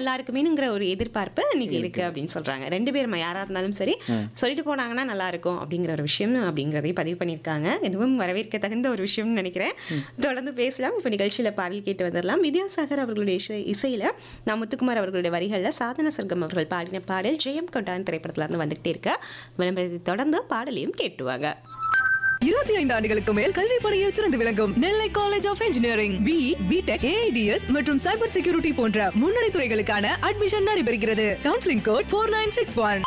நல்லா இருக்குமேனுங்கிற ஒரு எதிர்பார்ப்பு இன்னைக்கு இருக்கு அப்படின்னு சொல்றாங்க ரெண்டு பேரும் யாரா இருந்தாலும் சரி சொல்லிட்டு போனாங்கன்னா நல்லா இருக்கும் அப்படிங்கிற ஒரு விஷயம் அப்படிங்கிறதையும் பதிவு பண்ணியிருக்காங்க இதுவும் வரவேற்க தகுந்த ஒரு விஷயம்னு நினைக்கிறேன் தொடர்ந்து பேசலாம் இப்போ நிகழ்ச்சியில பாடல் கேட்டு வந்துடலாம் வித்யாசாகர் அவர்களுடைய இசை இசையில நான் முத்துக்குமார் அவர்களுடைய வரிகள்ல சாதன சர்க்கம் அவர்கள் பாடின பாடல் ஜெயம் கொண்டான் திரைப்படத்துல இருந்து வந்துகிட்டே இருக்க விளம்பரத்தை தொடர்ந்து பாடலையும் கேட்டுவாங்க இருபத்தி ஐந்து ஆண்டுகளுக்கு மேல் கல்வி பணியில் சிறந்து விளங்கும் Nellai college of engineering B BTech AIDS மற்றும் சைபர் செக்யூரிட்டி போன்ற முன்னணி துறைகளுக்கான அட்மிஷன் நடைபெறுகிறது counselling code four nine six one